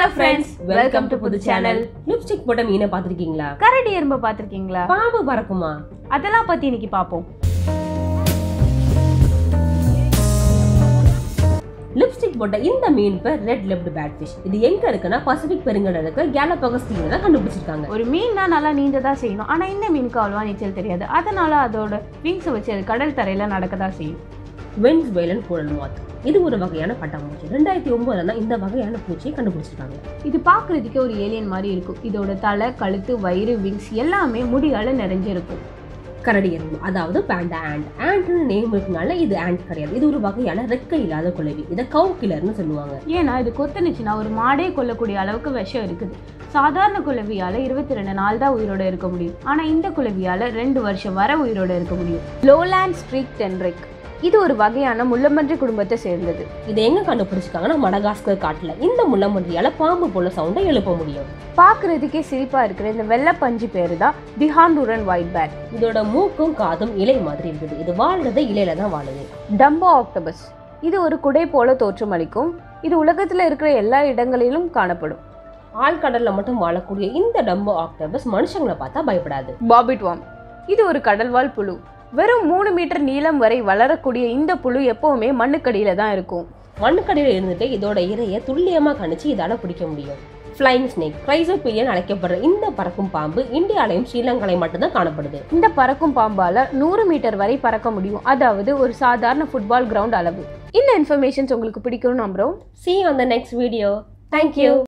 Hello friends welcome to புது channel lipstick போட்ட மீனை பார்த்துருக்கீங்களா கரடி எறும்பை பார்த்துருக்கீங்களா பாம்பு பறக்குமா அதெல்லாம் பத்தி இன்னைக்கு பார்ப்போம் லிப்ஸ்டிக் போட்ட இந்த மீன் பேர் ரெட் லெப்ட் பேட் ஃபிஷ் இது எங்க இருக்குன்னா பசிபிக் பெருங்கடல் இருக்க கேலபகஸ் தீவுல தான் கண்டுபிடிச்சிருக்காங்க ஒரு மீன்னா நல்லா நீந்த தான் செய்யணும் ஆனா இந்த மீனுக்கு அவ்வளவா நீச்சல் தெரியாது அதனால அதோட விங்ஸை வச்சு அது கடல் தரையில நடக்க தான் செய்யும் வென்ஸ் வேலன் குழல் மாத் இது ஒரு வகையான பட்டாம்பூச்சி ரெண்டாயிரத்தி ஒன்பதுல தான் இந்த வகையான பூச்சியை கண்டுபிடிச்சிருக்காங்க இது பார்க்கறதுக்கே ஒரு ஏலியன் மாதிரி இருக்கும் இதோட தலை கழுத்து வயிறு விங்ஸ் எல்லாமே முடியால நிறைஞ்சிருக்கும் கரடி எறும்பு அதாவது பேண்டா ஆண்ட் ஆண்ட்னு நேம் இருக்கனால இது ஆண்ட் கிடையாது இது ஒரு வகையான ரெக்கை இல்லாத குளவி இதை கவு கிளர்னு சொல்லுவாங்க ஏன்னா இது கொத்துனுச்சுன்னா ஒரு மாடே கொல்லக்கூடிய அளவுக்கு விஷம் இருக்குது சாதாரண குளவியால இருபத்தி ரெண்டு நாள் தான் உயிரோட இருக்க முடியும் ஆனா இந்த குளவியால ரெண்டு வருஷம் வரை உயிரோட இருக்க முடியும் லோலாண்ட் ஸ்ட்ரீக் டென்ரிக் இது ஒரு வகையான முள்ளம்பன்றி குடும்பத்தை சேர்ந்தது இதை எங்க கண்டுபிடிச்சிருக்காங்கன்னா மடகாஸ்கர் காட்டுல இந்த முள்ளமன்றியால பாம்பு போல சவுண்டை எழுப்ப முடியும் பார்க்கறதுக்கே சிரிப்பா இருக்கிற இந்த வெள்ளை பஞ்சு பேரு தான் திஹாண்டூரன் ஒயிட் பேட் இதோட மூக்கும் காதும் இலை மாதிரி இருக்குது இது வாழ்றது இலையில தான் வாழுது டம்போ ஆக்டோபஸ் இது ஒரு குடை போல தோற்றமளிக்கும் இது உலகத்துல இருக்கிற எல்லா இடங்களிலும் காணப்படும் ஆழ்கடல்ல மட்டும் வாழக்கூடிய இந்த டம்போ ஆக்டோபஸ் மனுஷங்களை பார்த்தா பயப்படாது பாபிட்வாம் இது ஒரு கடல்வாழ் புழு வெறும் மூணு மீட்டர் நீளம் வரை வளரக்கூடிய இந்த புழு எப்பவுமே மண்ணுக்கடியில தான் இருக்கும் மண்ணுக்கடியில் இருந்துட்டு இதோட இரையை துல்லியமா கணிச்சு இதால பிடிக்க முடியும் ஃப்ளைங் ஸ்னேக் கிரைசோபீலியன் அழைக்கப்படுற இந்த பறக்கும் பாம்பு இந்தியாலையும் ஸ்ரீலங்காலையும் மட்டும்தான் காணப்படுது இந்த பறக்கும் பாம்பால நூறு மீட்டர் வரை பறக்க முடியும் அதாவது ஒரு சாதாரண ஃபுட்பால் கிரவுண்ட் அளவு இந்த இன்ஃபர்மேஷன்ஸ் உங்களுக்கு பிடிக்கும்னு நம்புறோம் See you on the next video. Thank you.